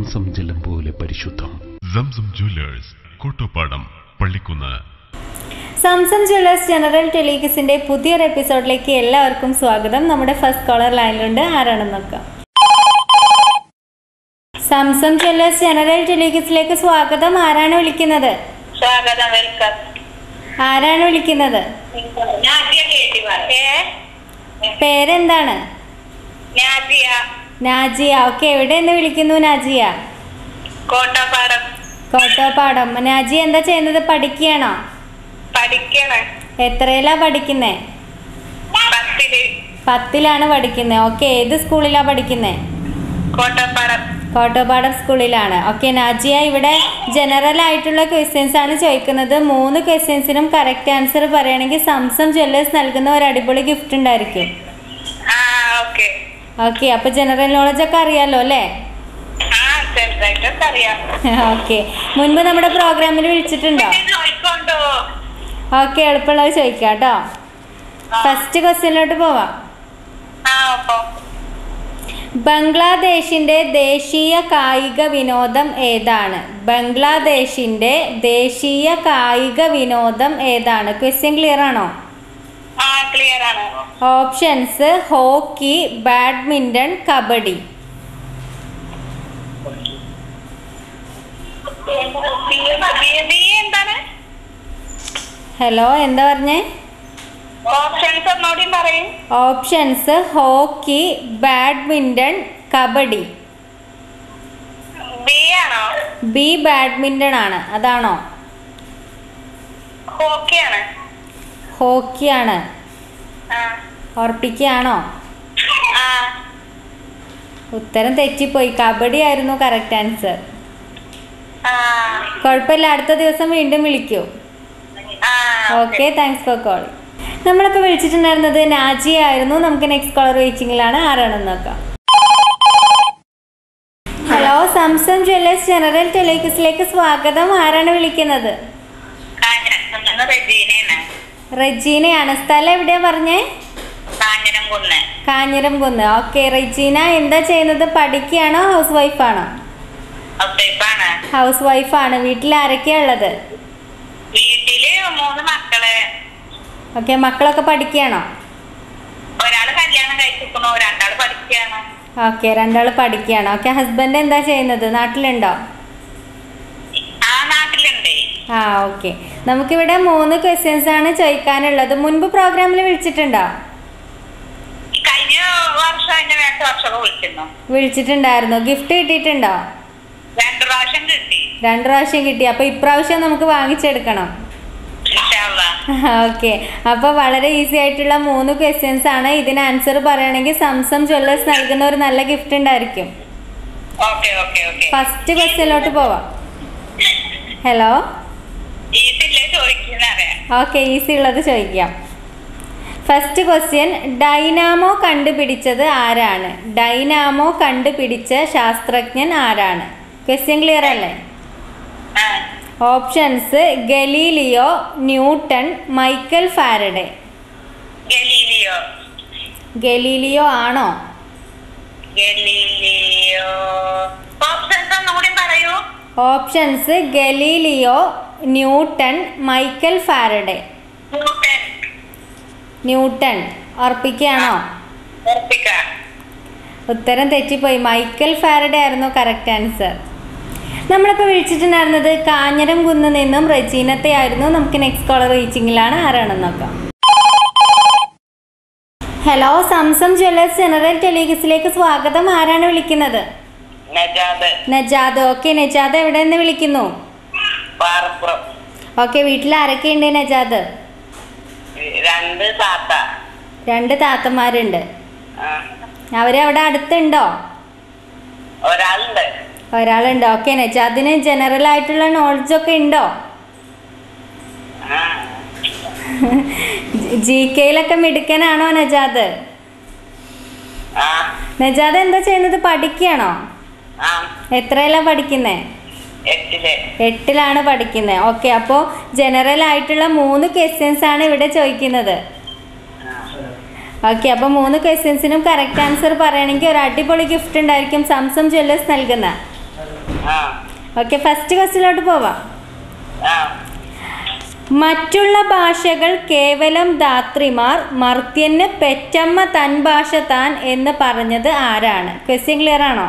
Zamzam ജലം പോലെ പരിശുദ്ധം Zamzam jewellers Kottopadam Pallikkunnu Zamzam jewellers general ടെലിഗസിന്റെ പുതിയൊരു എപ്പിസോഡിലേക്ക് എല്ലാവർക്കും സ്വാഗതം നമ്മുടെ ഫസ്റ്റ് കോളർ ലൈനിലുണ്ട് ആരാണെന്ന് നോക്കാം സംസം ജ്വല്ലേഴ്സ് ജനറൽ ടെലിഗസിലേക്ക് സ്വാഗതം ആരാണ് വിളിക്കുന്നത് സ്വാഗതം വെൽക്കം ആരാണ് വിളിക്കുന്നത് നാദിയ കേട്ടി ഏ പേരെന്താണ് നാദിയ നാജിയ ഓക്കെ എവിടെ നിന്ന് വിളിക്കുന്നു നാജിയ കോട്ടപ്പാടം കോട്ടോപ്പാടം നാജിയ എന്താ ചെയ്യുന്നത് പഠിക്കുകയാണോ പഠിക്കണേ എത്രയിലാ പഠിക്കുന്നേ പത്തില് പത്തിലാണ് പഠിക്കുന്നത് ഓക്കെ ഏത് സ്കൂളിലാ പഠിക്കുന്നത് കോട്ടപ്പാടം കോട്ടോപ്പാടം സ്കൂളിലാണ് ഓക്കെ നാജിയ ഇവിടെ ജനറൽ ആയിട്ടുള്ള ക്വസ്റ്റ്യൻസ് ആണ് ചോദിക്കുന്നത് മൂന്ന് ക്വസ്റ്റ്യൻസിനും കറക്റ്റ് ആൻസർ പറയുകയാണെങ്കിൽ സംസം ജ്വല്ലേഴ്സ് നൽകുന്ന ഒരു അടിപൊളി ഗിഫ്റ്റ് ഉണ്ടായിരിക്കും ആ ഓക്കെ ഓക്കെ അപ്പോൾ ജനറൽ നോളജ് ഒക്കെ അറിയാലോ അല്ലേ ആ ചെറുതായിട്ടൊക്കെ അറിയാം ഓക്കെ മുൻപ് നമ്മുടെ പ്രോഗ്രാമിൽ വിളിച്ചിട്ടുണ്ടോ പിന്നെ നോയിക്കൊണ്ടോ ഓക്കെ എളുപ്പമുള്ളത് ചോദിക്കാം കേട്ടോ ഫസ്റ്റ് ക്വസ്റ്റ്യനിലോട്ട് പോവാം ആ ഒപ്പം ബംഗ്ലാദേശിന്റെ ദേശീയ കായിക വിനോദം ഏതാണ് ബംഗ്ലാദേശിന്റെ ദേശീയ കായിക വിനോദം ഏതാണ് ക്വസ്റ്റ്യൻ ക്ലിയർ ആണോ ആ ക്ലിയർ ആണ് options hockey badminton kabaddi B എന്താണ് ഹലോ എന്താ പറഞ്ഞേ ഓപ്ഷൻസ് ഒന്നുകൂടി പറയും options hockey badminton kabaddi B ആണോ ബി ബാഡ്മിന്റൺ ആണ് അതാണോ ഹോക്കിയാണ് ഹോക്കിയാണ് ആ ഉറപ്പിക്കുകയാണോ ആ ഉത്തരം തെറ്റിപ്പോയി കബഡി ആയിരുന്നു കറക്റ്റ് ആൻസർ ആ കുഴപ്പമില്ല അടുത്ത ദിവസം വീണ്ടും വിളിക്കൂ ആ ഓക്കെ താങ്ക്സ് ഫോർ കോൾ നമ്മളിപ്പോൾ വിളിച്ചിട്ടുണ്ടായിരുന്നത് നാജി ആയിരുന്നു നമുക്ക് നെക്സ്റ്റ് കോളർ വെയിറ്റിംഗിലാണ് ആരാണെന്ന് നോക്കാം ഹലോ സംസം ജ്വല്ലേഴ്സ് ജനറൽ ടെലിക്സിലേക്ക് സ്വാഗതം ആരാണ് വിളിക്കുന്നത് കാഞ്ഞിരം റെജീനയാണ് റെജീനയാണ് സ്ഥലം എവിടെയാ പറഞ്ഞേ കാഞ്ഞിരം കുന്ന് കാഞ്ഞിരം കുന്ന് ഓക്കെ റെജീന എന്താ ചെയ്യുന്നത് പഠിക്കുകയാണോ ഹൗസ് വൈഫാണോ ഔട്ടേപ്പാണ് ഹൗസ് വൈഫാണ് വീട്ടിൽ ആരൊക്കെയാ ഉള്ളത് വീട്ടില് മൂന്ന് മക്കള് ഓക്കെ മക്കളൊക്കെ പഠിക്കുകയാണോ ഒരാള് കല്യാണം കഴിച്ചിരിക്കണു രണ്ടാള് പഠിക്കുകയാണ് ഓക്കെ രണ്ടാൾ പഠിക്കുകയാണ് ഓക്കെ ഹസ്ബൻഡ് എന്താ ചെയ്യുന്നത് നാട്ടിലുണ്ടോ ആ നാട്ടിലുണ്ട് ആ ഓക്കെ നമുക്കിവിടെ മൂന്ന് ക്വസ്റ്റ്യൻസ് ആണ് ചോദിക്കാനുള്ളത് മുൻപ് പ്രോഗ്രാമിൽ വിളിച്ചിട്ടുണ്ടോ കഴിഞ്ഞ വർഷം അതിന്റെ വേണ്ട വർഷമൊക്കെ വിളിച്ചിരുന്നു വിളിച്ചിട്ടുണ്ടായിരുന്നു ഗിഫ്റ്റ് കിട്ടിയിട്ടുണ്ടോ രണ്ടു പ്രാവശ്യം കിട്ടി രണ്ട് പ്രാവശ്യം കിട്ടി അപ്പോൾ ഇപ്രാവശ്യം നമുക്ക് വാങ്ങിച്ചെടുക്കണം ഇൻഷാല്ലാ. ഓക്കെ അപ്പോൾ വളരെ ഈസി ആയിട്ടുള്ള മൂന്ന് ക്വസ്റ്റ്യൻസ് ആണ് ഇതിന് ആൻസർ പറയുകയാണെങ്കിൽ സംസം ജ്വല്ലേഴ്സ് നൽകുന്ന ഒരു നല്ല ഗിഫ്റ്റ് ഉണ്ടായിരിക്കും ഓക്കെ ഓക്കെ ഓക്കെ ഫസ്റ്റ് ക്വസ്റ്റ്യനിലോട്ട് പോവാം ഹലോ ഈസില്ലേ ചോദിക്കുന്നറിയാം ഓക്കെ ഈസി ഉള്ളത് ചോദിക്കാം ഫസ്റ്റ് ക്വസ്റ്റ്യൻ ഡൈനാമോ കണ്ടുപിടിച്ചത് ആരാണ് ഡൈനാമോ കണ്ടുപിടിച്ച ശാസ്ത്രജ്ഞൻ ആരാണ് ക്വസ്റ്റ്യൻ ക്ലിയർ അല്ലേ ആ options Galileo Newton Michael Faraday Galileo Galileo ആണോ ഗലീലിയോ ഓപ്ഷൻസ് ഒന്നുകൂടി പറയൂ options Galileo Newton Michael Faraday Newton Newton ഉറപ്പിക്കുകയാണോ ഉറപ്പിക്കാം ഉത്തരം തെറ്റിപ്പോയി മൈക്കൽ ഫാരഡെ ആയിരുന്നു കറക്റ്റ് ആൻസർ നമ്മളിപ്പോൾ വിളിച്ചിട്ടുണ്ടായിരുന്നത് കാഞ്ഞിരം കുന്ന് നിന്നും റെജീനത്തെ ആയിരുന്നു നമുക്ക് നെക്സ്റ്റ് കോളർ റീച്ചിങ്ങിലാണ് ആരാണെന്ന് നോക്കാം ഹലോ സംസം ജ്വല്ലേഴ്സ് ജനറൽ ടെലിഗസിലേക്ക് സ്വാഗതം ആരാണ് വിളിക്കുന്നത് നജാദ് നജാദ് ഓക്കെ നജാദ് എവിടെ നിന്ന് വിളിക്കുന്നു പാറപ്പുറം ഓക്കെ വീട്ടിൽ ആരൊക്കെയുണ്ട് നജാദ് രണ്ട് താത്ത രണ്ട് താത്തമാരുണ്ട് ആ. അവരവിടെ അടുത്തുണ്ടോ ഒരാളുണ്ട് ഒരാളുണ്ട് ഓക്കെ നജാദിന് ജനറൽ ആയിട്ടുള്ള നോളജ് ഒക്കെ ഉണ്ടോ ആ. ജി കെയിലൊക്കെ മിടുക്കനാണോ നജാദ് ആ നജാദ് എന്താ ചെയ്യുന്നത് പഠിക്കുകയാണോ ആ എത്രയിലാ പഠിക്കുന്നേ എട്ടില് എട്ടിലാണ് പഠിക്കുന്നത് ഓക്കെ അപ്പോൾ ജനറൽ ആയിട്ടുള്ള മൂന്ന് ക്വസ്റ്റ്യൻസ് ആണ് ഇവിടെ ചോദിക്കുന്നത് ഓക്കെ അപ്പോൾ മൂന്ന് ക്വസ്റ്റ്യൻസിനും കറക്റ്റ് ആൻസർ പറയുകയാണെങ്കിൽ ഒരു അടിപൊളി ഗിഫ്റ്റ് ഉണ്ടായിരിക്കും സംസം ജ്വല്ലേഴ്സ് നൽകുന്ന ആ ഓക്കെ ഫസ്റ്റ് ക്വസ്റ്റിലോട്ട് പോവാം ആ മറ്റുള്ള ഭാഷകൾ കേവലം ധാത്രിമാർ മർത്യന് പെറ്റമ്മ തൻ ഭാഷ താൻ എന്ന് പറഞ്ഞത് ആരാണ് ക്വസ്റ്റ്യൻ ക്ലിയർ ആണോ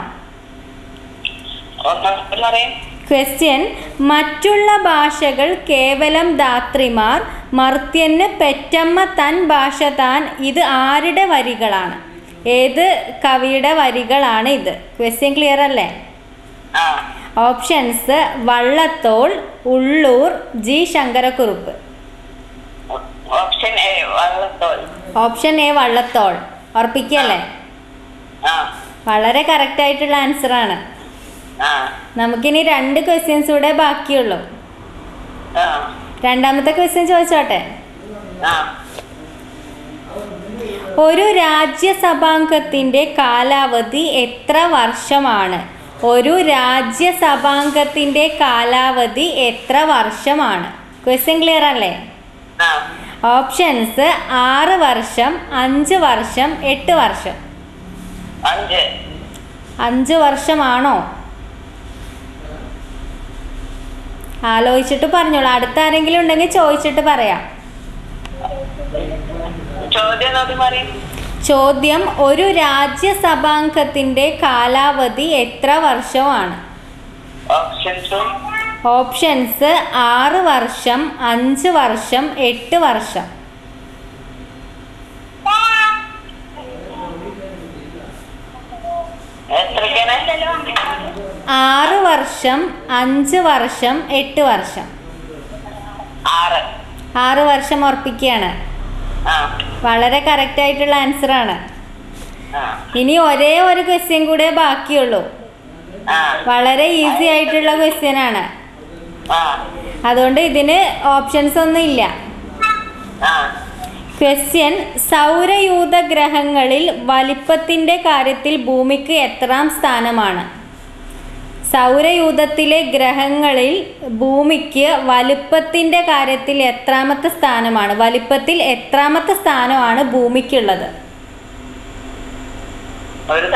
ഒന്നും പറയും ക്വസ്റ്റ്യൻ മറ്റുള്ള ഭാഷകൾ കേവലം ധാത്രിമാർ മർത്യന് പെറ്റമ്മ തൻ ഭാഷ താൻ ഇത് ആരുടെ വരികളാണ് ഏത് കവിയുടെ വരികളാണ് ഇത് ക്വസ്റ്റ്യൻ ക്ലിയർ അല്ലേ ആ options Vallathol Ulloor G Sankara Kurup option A Vallathol option A Vallathol ഉറപ്പിക്കല്ലേ ആ വളരെ കറക്റ്റ് ആയിട്ടുള്ള ആൻസർ ആണ് ആ നമുക്കിനി രണ്ട് ക്വസ്റ്റ്യൻസ് കൂടെ ബാക്കിയുള്ളൂ ആ രണ്ടാമത്തെ ക്വസ്റ്റ്യൻ ചോദിച്ചോട്ടെ ആ ഒരു രാജ്യസഭാംഗത്തിൻ്റെ കാലാവധി എത്ര വർഷമാണ് ഒരു രാജ്യസഭാംഗത്തിൻ്റെ കാലാവധി എത്ര വർഷമാണ് ക്വസ്റ്റ്യൻ ക്ലിയർ അല്ലേ ആ ഓപ്ഷൻസ് ആറ് വർഷം അഞ്ച് വർഷം എട്ട് വർഷം അഞ്ച് അഞ്ച് വർഷമാണോ ആലോചിച്ചിട്ട് പറഞ്ഞോളൂ അടുത്ത ആരെങ്കിലും ഉണ്ടെങ്കിൽ ചോദിച്ചിട്ട് പറയാം ചോദ്യം നോക്കി പറയും ചോദ്യം ഒരു രാജ്യസഭാംഗത്തിൻ്റെ കാലാവധി എത്ര വർഷമാണ് ഓപ്ഷൻസും ഓപ്ഷൻസ് ആറ് വർഷം അഞ്ച് വർഷം എട്ട് വർഷം എത്രക്കാണ് ആറ് വർഷം അഞ്ച് വർഷം എട്ട് വർഷം ആറ് ആറ് വർഷം ഉറപ്പിക്കുകയാണ് ആ വളരെ കറക്റ്റ് ആയിട്ടുള്ള ആൻസർ ആണ് ആ ഇനി ഒരേ ഒരു ക്വസ്റ്റ്യൻ കൂടെ ബാക്കിയുള്ളൂ ആ വളരെ ഈസി ആയിട്ടുള്ള ക്വസ്റ്റ്യൻ ആണ് ആ അതുകൊണ്ട് ഇതിന് ഓപ്ഷൻസ് ഒന്നും ഇല്ല ആ ക്വസ്റ്റ്യൻ സൗരയൂഥ ഗ്രഹങ്ങളിൽ വലിപ്പത്തിൻ്റെ കാര്യത്തിൽ ഭൂമിക്ക് എത്രാം സ്ഥാനമാണ് സൗരയൂഥത്തിലെ ഗ്രഹങ്ങളിൽ ഭൂമിക്ക് വലിപ്പത്തിൻ്റെ കാര്യത്തിൽ എത്രാമത്തെ സ്ഥാനമാണ് വലിപ്പത്തിൽ എത്രാമത്തെ സ്ഥാനമാണ് ഭൂമിക്കുള്ളത് ഒരു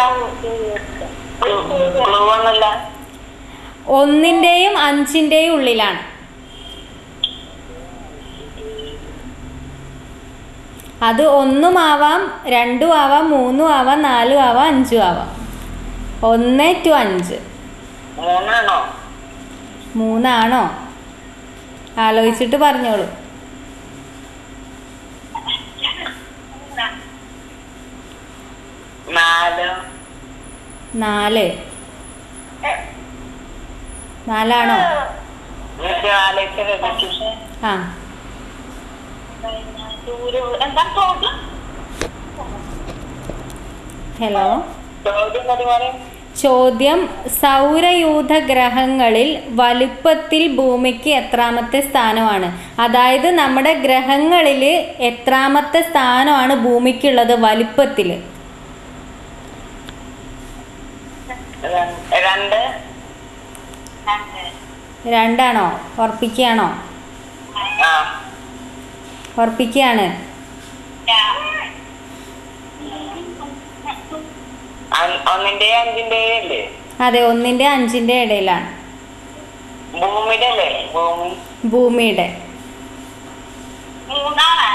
ക്ലൂ ഒന്നുമില്ല ഒന്നിൻ്റെയും അഞ്ചിൻ്റെയും ഉള്ളിലാണ് അത് ഒന്നും ആവാം രണ്ടും ആവാം മൂന്നും ആവാം നാലും ആവാം അഞ്ചും ആവാം ഒന്ന് ടു അഞ്ച് മൂന്നാണോ മൂന്നാണോ ആലോചിച്ചിട്ട് പറഞ്ഞോളൂ നാല് നാല് നാലാണോ എനിക്ക് ആലോചിച്ച് ആ എന്താ ചോദ്യം ഹലോ ചോദ്യം നോക്കി പറയും ചോദ്യം സൗരയൂഥ ഗ്രഹങ്ങളിൽ വലുപ്പത്തിൽ ഭൂമിക്ക് എത്രാമത്തെ സ്ഥാനമാണ് അതായത് നമ്മുടെ ഗ്രഹങ്ങളിൽ എത്രാമത്തെ സ്ഥാനമാണ് ഭൂമിക്കുള്ളത് വലുപ്പത്തിൽ രണ്ട് രണ്ടാണോ ഉറപ്പിക്കുകയാണോ ആ ഉറപ്പിക്കുകയാണ് അ- ഒന്നിന്റെ അഞ്ചിന്റെ അല്ലേ അതെ ഒന്നിൻ്റെ അഞ്ചിൻ്റെ ഇടയിലാണ് ഭൂമിയുടെ അല്ലേ ഭൂമി ഭൂമിയുടെ മൂന്നാണ്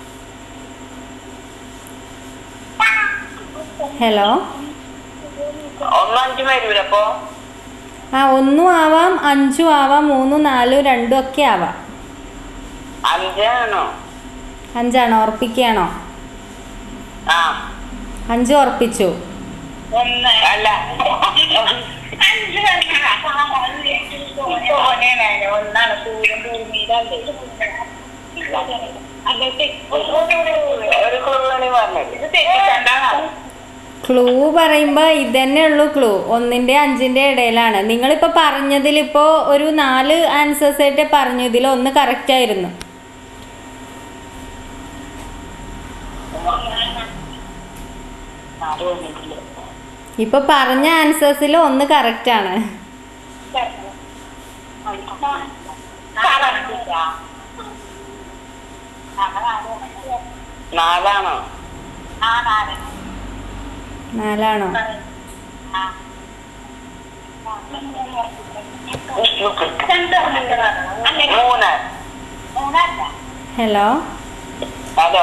ഹലോ ഒന്നും അഞ്ചും വരൂല അപ്പൊ ആ ഒന്നും ആവാം അഞ്ചും ആവാം മൂന്നും നാലും രണ്ടും ഒക്കെ ആവാം അഞ്ചാണോ അഞ്ചാണോ ഉറപ്പിക്കുകയാണോ ആ അഞ്ച് ഉറപ്പിച്ചു ഒന്ന് അല്ല അഞ്ച് തോനെയാണ് ഒന്നാണ് സൂര്യൻ ഭൂമിയിലല്ലേ ഒരു കുറുവാണ് പറഞ്ഞത് ഇത് തെറ്റിക്കണ്ടാണ് ക്ലൂ പറയുമ്പോൾ ഇതന്നെ ഉള്ളൂ ക്ലൂ ഒന്നിൻ്റെ അഞ്ചിൻ്റെ ഇടയിലാണ് നിങ്ങളിപ്പോൾ പറഞ്ഞതിലിപ്പോൾ ഒരു നാല് ആൻസേഴ്സ് ആയിട്ട് പറഞ്ഞു ഇതിൽ ഒന്ന് കറക്റ്റ് ആയിരുന്നു ഇപ്പോൾ പറഞ്ഞ ആൻസേഴ്സിൽ ഒന്ന് കറക്റ്റ് ആണ് നാലാണോ നാലാണോ മൂന്ന് ഹലോ ഹലോ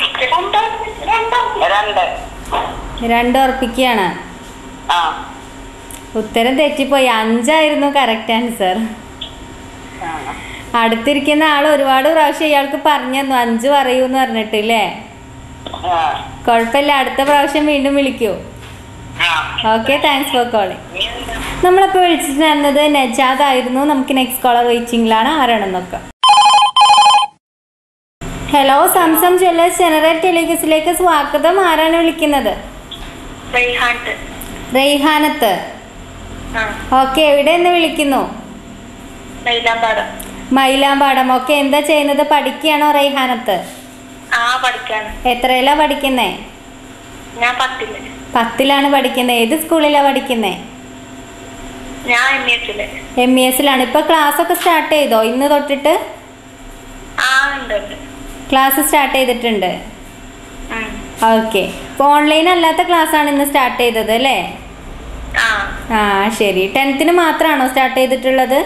രണ്ട് രണ്ട് ഉറപ്പിക്കുകയാണ് ആ ഉത്തരം തെറ്റിപ്പോയി അഞ്ചായിരുന്നു കറക്റ്റ് ആൻസർ അടുത്തിരിക്കുന്ന ആൾ ഒരുപാട് പ്രാവശ്യം ഇയാൾക്ക് പറഞ്ഞു തന്നു അഞ്ച് പറയൂ എന്ന് പറഞ്ഞിട്ടില്ലേ ആ കുഴപ്പമില്ല അടുത്ത പ്രാവശ്യം വീണ്ടും വിളിക്കൂ ആ ഓക്കെ താങ്ക്സ് ഫോർ കോളിംഗ് നമ്മളിപ്പോൾ വിളിച്ചിട്ടുണ്ടായിരുന്നത് നജാദ് ആയിരുന്നു നമുക്ക് നെക്സ്റ്റ് കോളർ വെയിറ്റിംഗിലാണ് ആരാണെന്ന് നോക്കാം ഹലോ സംസം ജ്വല്ലേഴ്സ് ജനറൽ ടെലിഗസിലേക്ക് സ്വാഗതം ആരാണ് വിളിക്കുന്നത് റെയ്ഹാൻട്ട് റെയ്ഹാനത്ത് ആ ഓക്കെ എവിടെ നിന്ന് വിളിക്കുന്നു നെയ്ലാമ്പാട് മയിലാമ്പാടം ഓക്കെ എന്താ ചെയ്യുന്നത് പഠിക്കുകയാണോ റെയ്ഹാനത്ത് ആ പഠിക്കാണ് എത്രയിലാ പഠിക്കുന്നേ ഞാൻ പത്തില് പത്തിലാണ് പഠിക്കുന്നത് ഏത് സ്കൂളിലാണ് പഠിക്കുന്നത് ഞാൻ എം എസില് എം ഇ എസിലാണ് ഇപ്പോൾ ക്ലാസ് ഒക്കെ സ്റ്റാർട്ട് ചെയ്തോ ഇന്ന് തൊട്ടിട്ട് ആ ഉണ്ട് ഉണ്ട് ക്ലാസ് സ്റ്റാർട്ട് ചെയ്തിട്ടുണ്ട് ഉം. ഓക്കെ ഇപ്പോൾ ഓൺലൈൻ അല്ലാത്ത class ആണ് ഇന്ന് സ്റ്റാർട്ട് ചെയ്തത് അല്ലേ ആ ആ ശരി ടെൻത്തിന് മാത്രമാണോ സ്റ്റാർട്ട് ചെയ്തിട്ടുള്ളത്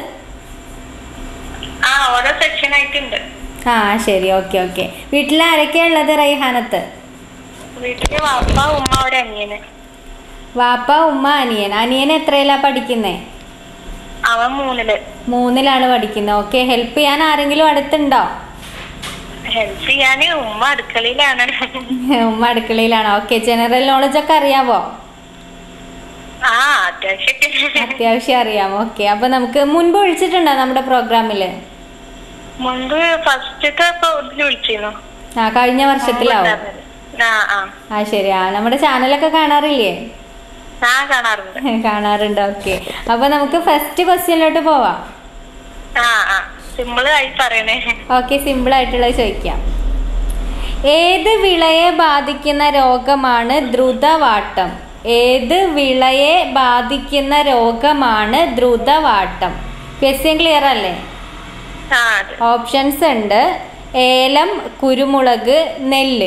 ആ ഓരോ സെക്ഷൻ ആയിട്ടുണ്ട് ആ ശരി ഓക്കെ ഓക്കെ വീട്ടിൽ ആരൊക്കെയാണ് ഉള്ളത് റൈഹാനത്ത് വീട്ടില് വാപ്പ ഉമ്മ ഒരു അനിയന് വാപ്പ ഉമ്മ അനിയൻ അനിയൻ എത്രയിലാ പഠിക്കുന്നേ അവൻ മൂന്നില് മൂന്നിലാണ് പഠിക്കുന്നത് ഓക്കെ ഹെൽപ്പ് ചെയ്യാൻ ആരെങ്കിലും അടുത്തുണ്ടോ ഹെൽപ്പ് ചെയ്യാന് ഉമ്മ അടുക്കളയിലാണ് ഉമ്മ അടുക്കളയിലാണ് ഓക്കെ ജനറൽ നോളജ് ഒക്കെ അറിയാവോ ആ അത്യാവശ്യമൊക്കെ അത്യാവശ്യം അറിയാം ഓക്കെ അപ്പൊ നമുക്ക് മുൻപ് വിളിച്ചിട്ടുണ്ടോ നമ്മുടെ പ്രോഗ്രാമിൽ മുൻപ് ഫസ്റ്റത്തെ ഇതിൽ വിളിച്ചിരുന്നു ആ കഴിഞ്ഞ വർഷത്തിലാവും ആ ആ ആ ശരി ആ നമ്മുടെ ചാനലൊക്കെ കാണാറില്ലേ ആ കാണാറുണ്ട് കാണാറുണ്ട് ഓക്കെ അപ്പൊ നമുക്ക് ഫസ്റ്റ് ക്വസ്റ്റ്യനിലോട്ട് പോവാം ആ ആ സിമ്പിൾ ആയി പറയണേ ഓക്കെ സിമ്പിൾ ആയിട്ടുള്ളത് ചോദിക്കാം ഏത് വിളയെ ബാധിക്കുന്ന രോഗമാണ് ദ്രുതവാട്ടം ഏത് വിളയെ ബാധിക്കുന്ന രോഗമാണ് ദ്രുതവാട്ടം ക്വസ്റ്റ്യൻ ക്ലിയർ അല്ലേ ആ അതെ ഓപ്ഷൻസ് ഉണ്ട് ഏലം കുരുമുളക് നെല്ല്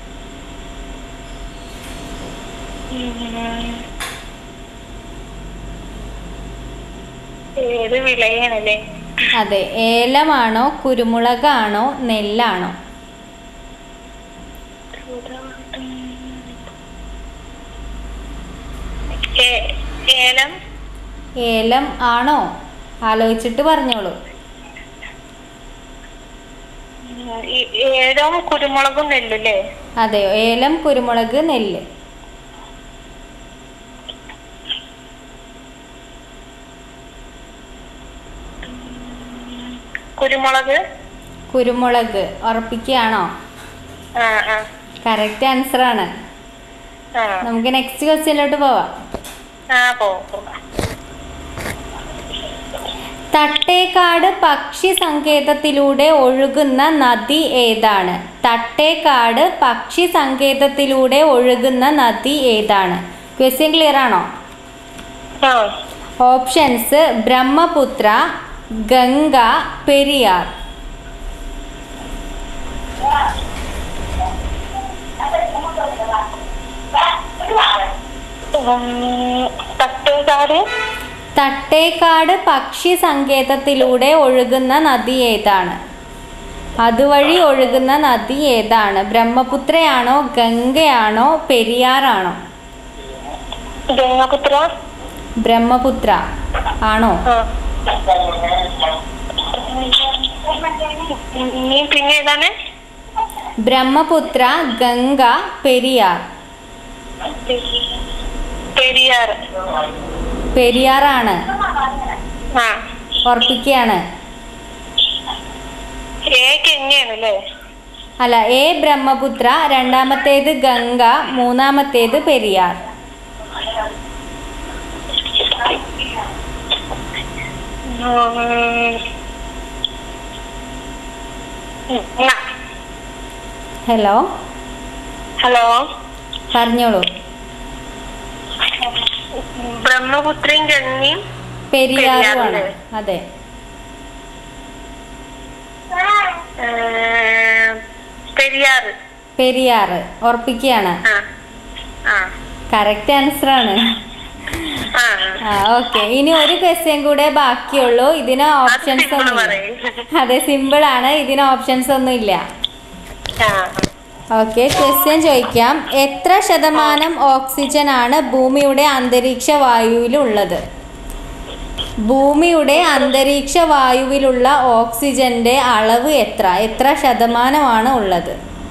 ഉം. ഏത് വിളയാണല്ലേ അതെ ഏലമാണോ കുരുമുളകാണോ നെല്ലാണോ ഏ- ഏലം ഏലം ആണോ ആലോചിച്ചിട്ട് പറഞ്ഞോളൂ ഉം, ഈ- ഏലം കുരുമുളകും നെല്ലല്ലേ അതെയോ ഏലം കുരുമുളക് നെല്ല് കുരുമുളക് കുരുമുളക് ഉറപ്പിക്കുകയാണോ ആ ആ കറക്റ്റ് ആൻസർ ആണ് ആ നമുക്ക് നെക്സ്റ്റ് ക്വസ്റ്റ്യനിലോട്ട് പോവാം ആ പോകാം തട്ടേക്കാട് പക്ഷി സങ്കേതത്തിലൂടെ ഒഴുകുന്ന നദി ഏതാണ് തട്ടേക്കാട് പക്ഷി സങ്കേതത്തിലൂടെ ഒഴുകുന്ന നദി ഏതാണ് ക്വസ്റ്റ്യൻ ക്ലിയർ ആണോ ആ ഓപ്ഷൻസ് ബ്രഹ്മപുത്ര ഗംഗ പെരിയാർ ഉം, തട്ടേക്കാട് തട്ടേക്കാട് പക്ഷി സങ്കേതത്തിലൂടെ ഒഴുകുന്ന നദി ഏതാണ് അതുവഴി ഒഴുകുന്ന നദി ഏതാണ് ബ്രഹ്മപുത്രയാണോ ഗംഗയാണോ പെരിയാറാണോ ഗംഗപുത്ര ബ്രഹ്മപുത്ര ആണോ ആ ഇനി പിന്നെ ഏതാണ് ബ്രഹ്മപുത്ര ഗംഗ പെരിയാർ പെരിയാർ പെരിയാറാണ് ആ ഉറപ്പിക്കുകയാണ് ഏ കെങ്ങയാണല്ലേ അല്ല എ ബ്രഹ്മപുത്ര രണ്ടാമത്തേത് ഗംഗ മൂന്നാമത്തേത് പെരിയാർ ഹലോ ഹലോ പറഞ്ഞോളൂ ബ്രഹ്മപുത്രയും ഗംഗയും പെരിയാറുമാണ് പെരിയാറല്ലേ? അതെ ഏ, പെരിയാറ് പെരിയാർ ഉറപ്പിക്കുകയാണ് ആ ആ കറക്റ്റ് ആൻസർ ആണ് ആ ആ ഓക്കെ ഇനി ഒരു ക്വസ്റ്റ്യൻ കൂടെ ബാക്കിയുള്ളൂ ഇതിന് അത് ഓപ്ഷൻസ് simple ഒന്നും പറയ്. അതെ സിമ്പിൾ ആണ് ഇതിന് ഓപ്ഷൻസ് ഒന്നും ഇല്ല ആ ഓക്കെ ക്വസ്റ്റ്യൻ ചോദിക്കാം എത്ര ശതമാനം ഓക്സിജൻ ആണ് ഭൂമിയുടെ അന്തരീക്ഷ വായുവിലുള്ളത് ഭൂമിയുടെ അന്തരീക്ഷ വായുവിലുള്ള ഓക്സിജന്റെ അളവ് എത്ര എത്ര ശതമാനമാണ് ഉള്ളത്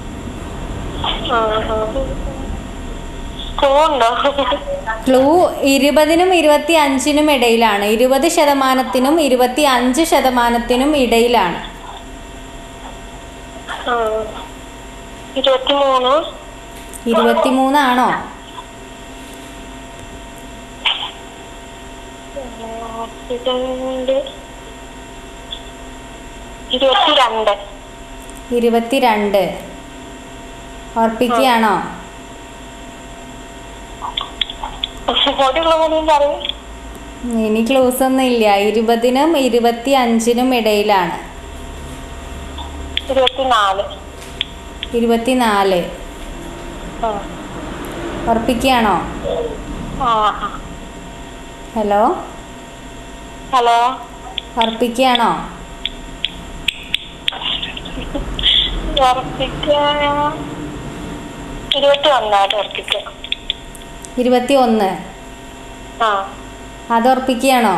ഉണ്ടോ ക്ലൂ ഇരുപതിനും ഇരുപത്തി അഞ്ചിനും ഇടയിലാണ് ഇരുപത് ശതമാനത്തിനും ഇരുപത്തി അഞ്ച് ശതമാനത്തിനും ഇടയിലാണ് ഇരുപത്തിമൂന്ന് ഇരുപത്തിമൂന്നാണോ ഓക്സിജന്റെ ഇരുപത്തിരണ്ട് ഇരുപത്തിരണ്ട് ഓർപ്പിക്കുകയാണോ ഒന്നുകൂടി പറയും ഇനി ക്ലൂസ് ഒന്നും ഇല്ല ഇരുപതിനും ഇരുപത്തി അഞ്ചിനും ഇടയിലാണ് ഇരുപത്തിനാല് ഇരുപത്തിനാല് ആ. ഉറപ്പിക്കുകയാണോ ആ ആ. ഹലോ ഹലോ ഉറപ്പിക്കുകയാണോ ഉറപ്പിക്ക ഇരുപത്തി ഒന്നായിട്ട് ഉറപ്പിക്ക ഇരുപത്തി ഒന്ന് ആ അത് ഉറപ്പിക്കുകയാണോ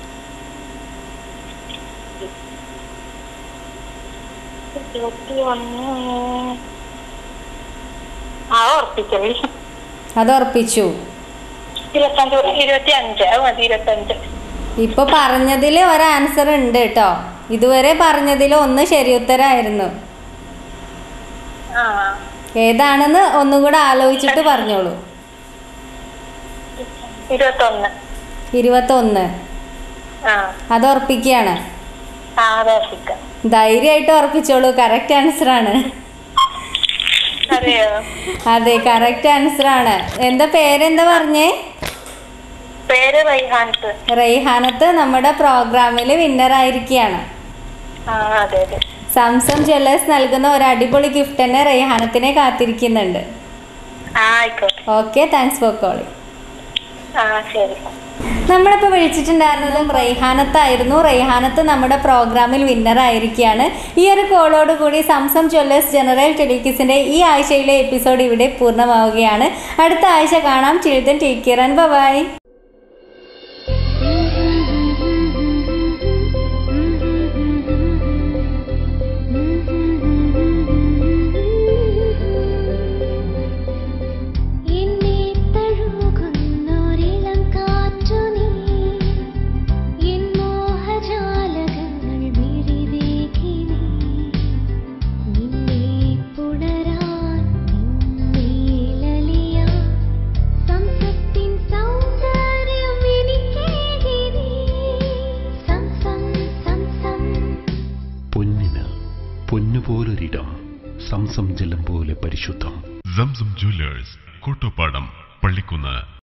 ഇരുപത്തി ഒന്ന് ആ ഉറപ്പിക്കല്ലേ അത് ഉറപ്പിച്ചു ഇരുപത്തഞ്ച് ഇരുപത്തി അഞ്ച് അത് മതി ഇരുപത്തഞ്ച് ഇപ്പൊ പറഞ്ഞതിൽ ഒരു ആൻസർ ഉണ്ട് കേട്ടോ ഇതുവരെ പറഞ്ഞതിൽ ഒന്ന് ശരി ഉത്തരമായിരുന്നു ആ ഏതാണെന്ന് ഒന്നും കൂടെ ആലോചിച്ചിട്ട് പറഞ്ഞോളൂ ഇരുപത്തൊന്ന് ഇരുപത്തൊന്ന് ആ അത് ഉറപ്പിക്കുകയാണ് ആ അത് ഉറപ്പിക്കാം ധൈര്യമായിട്ട് ഉറപ്പിച്ചോളൂ കറക്റ്റ് ആൻസർ ആണ് അറിയോ അതെ കറക്റ്റ് ആൻസർ ആണ് എന്താ പേരെന്താ പറഞ്ഞേ പേര് റൈഹാൻത്ത് റെയ്ഹാനത്ത് നമ്മുടെ പ്രോഗ്രാമിൽ വിന്നർ ആയിരിക്കുകയാണ് ആ അതെ അതെ സാംസങ് ജ്വല്ലേഴ്സ് നൽകുന്ന ഒരു അടിപൊളി ഗിഫ്റ്റ് തന്നെ റെയ്ഹാനത്തിനെ കാത്തിരിക്കുന്നുണ്ട് ആ ആയിക്കോട്ടെ ഓക്കെ താങ്ക്സ് ഫോർ കോളിംഗ് ആ ശരി നമ്മളിപ്പോൾ വിളിച്ചിട്ടുണ്ടായിരുന്നതും റെയ്ഹാനത്തായിരുന്നു റെയ്ഹാനത്ത് നമ്മുടെ പ്രോഗ്രാമിൽ വിന്നർ ആയിരിക്കുകയാണ് ഈ ഒരു കോളോട് കൂടി സംസം ജ്വല്ലേഴ്സ് ജനറൽ ടെലിക്കിസിൻ്റെ ഈ ആഴ്ചയിലെ എപ്പിസോഡ് ഇവിടെ പൂർണ്ണമാവുകയാണ് അടുത്ത ആഴ്ച കാണാം children take care and bye എന്നെ തഴുകുന്നൊരിളം കാറ്റു നീ എൻ മോഹജാലകങ്ങൾ വിരിവേകി നീ നിന്നെ പുണരാൻ നിന്നേലലിയാൻ സംസത്തിൻ സൗന്ദര്യം എനിക്കേകി നീ സംസം സംസം പൊന്നിന് പൊന്നുപോലൊരിടം സംസം ജലം പോലെ പരിശുദ്ധം സംസം ജ്വല്ലേഴ്സ് കോട്ടോപ്പാടം പള്ളിക്കുന്ന്